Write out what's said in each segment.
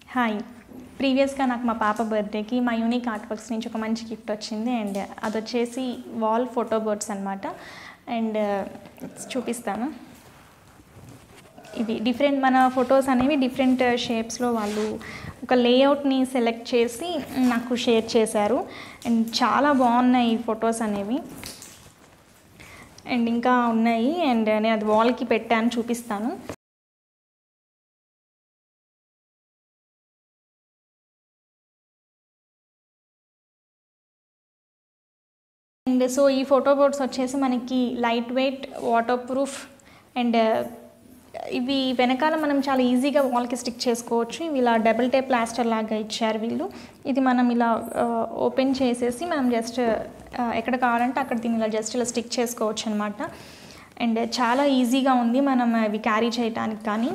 hi ప్రీవియస్గా నాకు మా పాప బర్త్డేకి మా యూనిక్ ఆర్ట్ వర్క్స్ నుంచి ఒక మంచి గిఫ్ట్ వచ్చింది అండ్ అది వచ్చేసి వాల్ ఫోటో బోర్డ్స్ అనమాట అండ్ చూపిస్తాను ఇవి డిఫరెంట్ మన ఫొటోస్ అనేవి డిఫరెంట్ షేప్స్లో వాళ్ళు ఒక లేఅవుట్ని సెలెక్ట్ చేసి నాకు షేర్ చేశారు అండ్ చాలా బాగున్నాయి ఈ ఫొటోస్ అనేవి అండ్ ఇంకా ఉన్నాయి అండ్ నేను అది వాల్కి పెట్టాను చూపిస్తాను అండ్ సో ఈ ఫోటో బోర్డ్స్ వచ్చేసి మనకి light weight waterproof and ఇవి వెనకాల మనం చాలా ఈజీగా వాల్కి స్టిక్ చేసుకోవచ్చు ఇవి ఇలా డబుల్ టేప్ ప్లాస్టర్ లాగా ఇచ్చారు వీళ్ళు ఇది మనం ఇలా ఓపెన్ చేసేసి మనం జస్ట్ ఎక్కడ కావాలంటే అక్కడ దీన్ని ఇలా జస్ట్ ఇలా స్టిక్ చేసుకోవచ్చు అనమాట అండ్ చాలా ఈజీగా ఉంది మనం అవి క్యారీ చేయడానికి కానీ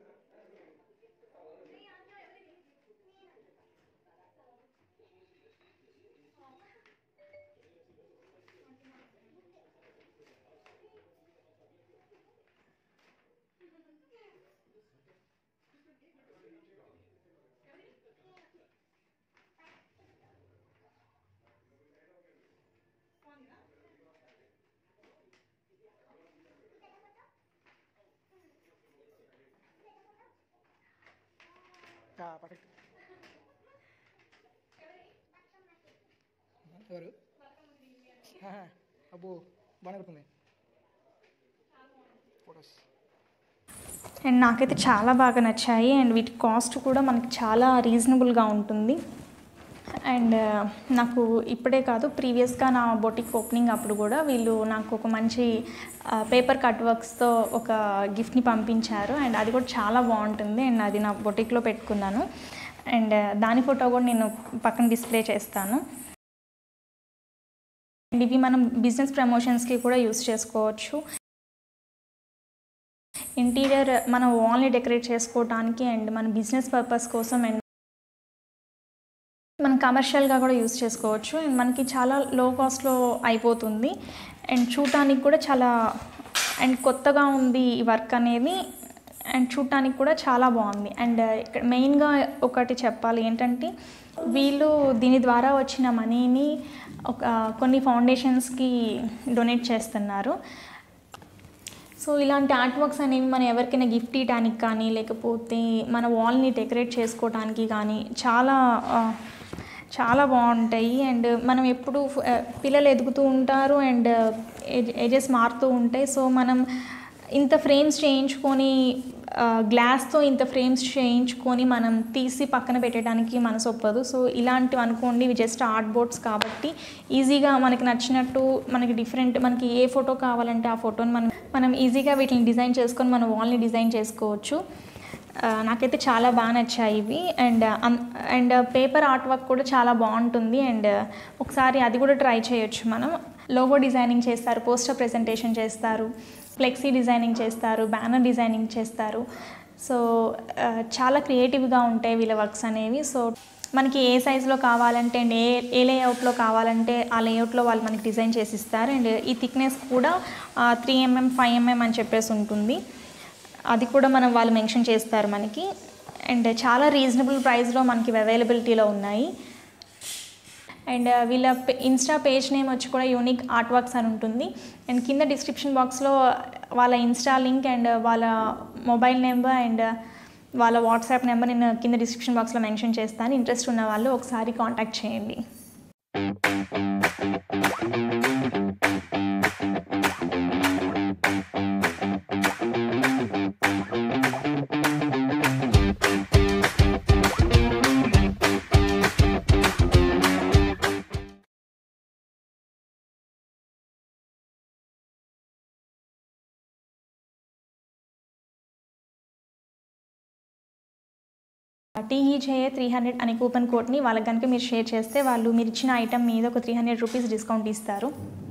పర్ఫెక్ట్ ఎవరు ఆహా, అబ్బో బాగా నడుపుతుంది ఫొటోస్ అండ్ నాకైతే చాలా బాగా నచ్చాయి అండ్ వీటి కాస్ట్ కూడా మనకి చాలా రీజనబుల్గా ఉంటుంది అండ్ నాకు ఇప్పుడే కాదు ప్రీవియస్గా నా బొటిక్ ఓపెనింగ్ అప్పుడు కూడా వీళ్ళు నాకు ఒక మంచి పేపర్ కట్ వర్క్స్తో ఒక గిఫ్ట్ని పంపించారు అండ్ అది కూడా చాలా బాగుంటుంది అండ్ అది నా బొటిక్లో పెట్టుకున్నాను అండ్ దాని ఫోటో కూడా నేను పక్కన డిస్ప్లే చేస్తాను అండ్ ఇవి మనం బిజినెస్ ప్రమోషన్స్కి కూడా యూస్ చేసుకోవచ్చు ఇంటీరియర్ మన వాల్ని డెకరేట్ చేసుకోవడానికి అండ్ మన బిజినెస్ పర్పస్ కోసం అండ్ మనం కమర్షియల్గా కూడా యూస్ చేసుకోవచ్చు అండ్ మనకి చాలా లో కాస్ట్లో అయిపోతుంది అండ్ చూడటానికి కూడా చాలా అండ్ కొత్తగా ఉంది ఈ వర్క్ అనేది అండ్ చూడటానికి కూడా చాలా బాగుంది అండ్ ఇక్కడ మెయిన్గా ఒకటి చెప్పాలి ఏంటంటే వీళ్ళు దీని ద్వారా వచ్చిన మనీని ఒక కొన్ని ఫౌండేషన్స్కి డొనేట్ చేస్తున్నారు సో ఇలాంటి ఆర్ట్ వర్క్స్ అనేవి మనం ఎవరికైనా గిఫ్ట్ ఇవ్వడానికి కానీ లేకపోతే మన వాల్ని డెకరేట్ చేసుకోవడానికి కానీ చాలా ఆ, చాలా బాగుంటాయి అండ్ మనం ఎప్పుడు ఆ, పిల్లలు ఎదుగుతూ ఉంటారు అండ్ ఏజెస్ మారుతూ ఉంటాయి సో మనం ఇంత ఫ్రేమ్స్ చేయించుకొని గ్లాస్తో ఇంత ఫ్రేమ్స్ చేయించుకొని మనం తీసి పక్కన పెట్టడానికి మనసు ఒప్పదు సో ఇలాంటివి అనుకోండి ఇవి జస్ట్ ఆర్ట్ బోర్డ్స్ కాబట్టి ఈజీగా మనకి నచ్చినట్టు మనకి డిఫరెంట్ మనకి ఏ ఫోటో కావాలంటే ఆ ఫోటోని మనం మనం ఈజీగా వీటిని డిజైన్ చేసుకొని మన వాల్ని డిజైన్ చేసుకోవచ్చు ఆ, నాకైతే చాలా బాగా నచ్చాయి ఇవి and and paper art work కూడా చాలా బాగుంటుంది అండ్ ఒకసారి అది కూడా ట్రై చేయొచ్చు మనం లోగో డిజైనింగ్ చేస్తారు పోస్టర్ ప్రెజెంటేషన్ చేస్తారు ఫ్లెక్సీ డిజైనింగ్ చేస్తారు బ్యానర్ డిజైనింగ్ చేస్తారు సో ఆ, చాలా క్రియేటివ్గా ఉంటాయి వీళ్ళ వర్క్స్ అనేవి సో మనకి ఏ సైజులో కావాలంటే అండ్ ఏ ఏ లేఅవుట్లో కావాలంటే ఆ లేఅవుట్లో వాళ్ళు మనకి డిజైన్ చేసి ఇస్తారు అండ్ ఈ థిక్నెస్ కూడా త్రీ ఎంఎం ఫైవ్ ఎంఎం అని చెప్పేసి ఉంటుంది అది కూడా మనం వాళ్ళు మెన్షన్ చేస్తారు మనకి అండ్ చాలా రీజనబుల్ ప్రైస్లో మనకి అవైలబిలిటీలో ఉన్నాయి అండ్ వీళ్ళ ఇన్స్టా పేజ్ నేమ్ వచ్చి కూడా యూనిక్ ఆర్ట్ వర్క్స్ అని ఉంటుంది అండ్ కింద డిస్క్రిప్షన్ బాక్స్లో వాళ్ళ ఇన్స్టా లింక్ అండ్ వాళ్ళ మొబైల్ నెంబర్ అండ్ వాళ్ళ వాట్సాప్ నెంబర్ నేను కింద డిస్క్రిప్షన్ బాక్స్లో మెన్షన్ చేస్తాను ఇంట్రెస్ట్ ఉన్న వాళ్ళు ఒకసారి కాంటాక్ట్ చేయండి టీఈజేఏ త్రీ హండ్రెడ్ అనే కూపన్ కోడ్ని వాళ్ళకి కనుక మీరు షేర్ చేస్తే వాళ్ళు మీరు ఇచ్చిన ఐటమ్ మీద ఒక త్రీ హండ్రెడ్ రూపీస్ డిస్కౌంట్ ఇస్తారు